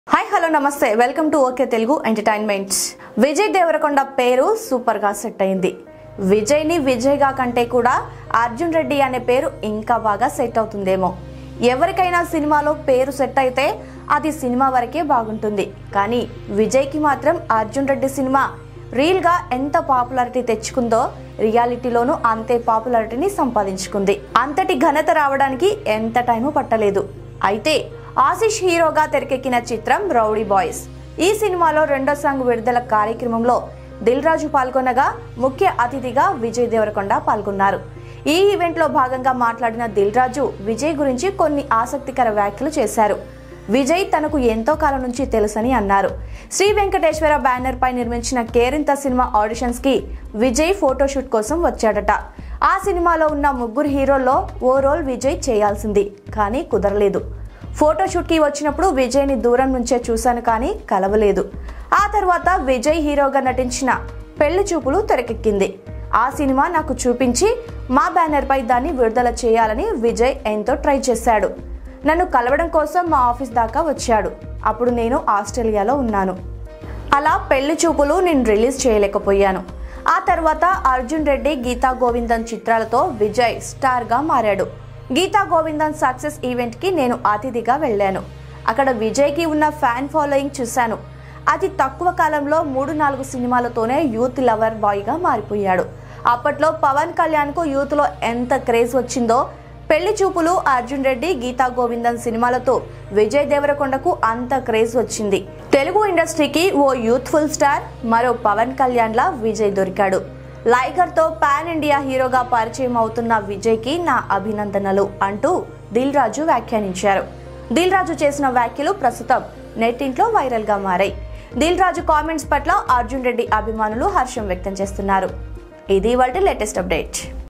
hi hello నమస్తే welcome to okay Telugu entertainments Vijay Devarakonda పేరు super గా సెట్ అయింది విజయ్ ని విజయ్ గా కంటే కూడా అర్జున్ రెడ్డి అనే పేరు ఇంకా బాగా సెట్ అవుతుందేమో ఎవరికైనా సినిమాలో పేరు సెట్ అయితే అది సినిమా వరకే బాగుంటుంది కానీ విజయ్ కి మాత్రం అర్జున్ రెడ్డి సినిమా రీల్ గా ఎంత పాపులారిటీ తెచ్చుకుందో రియాలిటీలోనూ అంతే పాపులారిటీని సంపాదించుకుంది అంతటి ఘనత రావడానికి ఎంత టైము పట్టలేదు అయితే ఆశిష్ హీరోగా తెరకెక్కిన చిత్రం రౌడీ బాయ్స్ ఈ సినిమాలో రెండో సాంగ్ విడుదల కార్యక్రమంలో దిల్ రాజు పాల్గొనగా ముఖ్య అతిథిగా విజయ్ దేవరకొండ పాల్గొన్నారు ఈ ఈవెంట్ లో భాగంగా మాట్లాడిన దిల్ రాజు విజయ్ గురించి కొన్ని ఆసక్తికర వ్యాఖ్యలు చేశారు విజయ్ తనకు ఎంతో కాలం నుంచి తెలుసని అన్నారు శ్రీ వెంకటేశ్వర బ్యానర్ పై నిర్మించిన కేరింత సినిమా ఆడిషన్స్ కి విజయ్ ఫోటోషూట్ కోసం వచ్చాడట ఆ సినిమాలో ఉన్న ముగ్గురు హీరోల్లో ఓ రోల్ విజయ్ చేయాల్సింది కానీ కుదరలేదు ఫోటోషూట్ కి వచ్చినప్పుడు విజయ్ ని దూరం నుంచే చూశాను కానీ కలవలేదు ఆ తర్వాత విజయ్ హీరోగా నటించిన పెళ్లి చూపులు తెరకెక్కింది ఆ సినిమా నాకు చూపించి మా బ్యానర్ పై దాన్ని విడుదల చేయాలని విజయ్ ఎంతో ట్రై చేశాడు నన్ను కలవడం కోసం మా ఆఫీస్ దాకా వచ్చాడు అప్పుడు నేను ఆస్ట్రేలియాలో ఉన్నాను అలా పెళ్లి చూపులు నేను రిలీజ్ చేయలేకపోయాను ఆ తర్వాత అర్జున్ రెడ్డి గీతా గోవిందన్ చిత్రాలతో విజయ్ స్టార్ గా మారాడు గీతా గోవిందన్ సక్సెస్ ఈవెంట్ కి నేను అతిథిగా వెళ్ళాను అక్కడ విజయ్ కి ఉన్న ఫ్యాన్ ఫాలోయింగ్ చూశాను అతి తక్కువ కాలంలో మూడు నాలుగు సినిమాలతోనే యూత్ లవర్ బాయ్ గా మారిపోయాడు అప్పట్లో పవన్ కళ్యాణ్ కు యూత్ లో ఎంత క్రేజ్ వచ్చిందో పెళ్లి చూపులు అర్జున్ రెడ్డి గీతా గోవిందన్ సినిమాలతో విజయ్ దేవరకొండకు అంత క్రేజ్ వచ్చింది తెలుగు ఇండస్ట్రీకి ఓ యూత్ఫుల్ స్టార్ మరో పవన్ కళ్యాణ్ లా విజయ్ దొరికాడు లైగర్ తో పాన్ ఇండియా హీరోగా పరిచయం అవుతున్న విజయ్ కి నా అభినందనలు అంటూ దిల్ రాజు వ్యాఖ్యానించారు దిల్ రాజు చేసిన వ్యాఖ్యలు ప్రస్తుతం నెట్టింట్లో వైరల్ గా మారాయి దిల్ రాజు కామెంట్స్ పట్ల అర్జున్ రెడ్డి అభిమానులు హర్షం వ్యక్తం చేస్తున్నారు ఇది వాళ్ళ లేటెస్ట్ అప్డేట్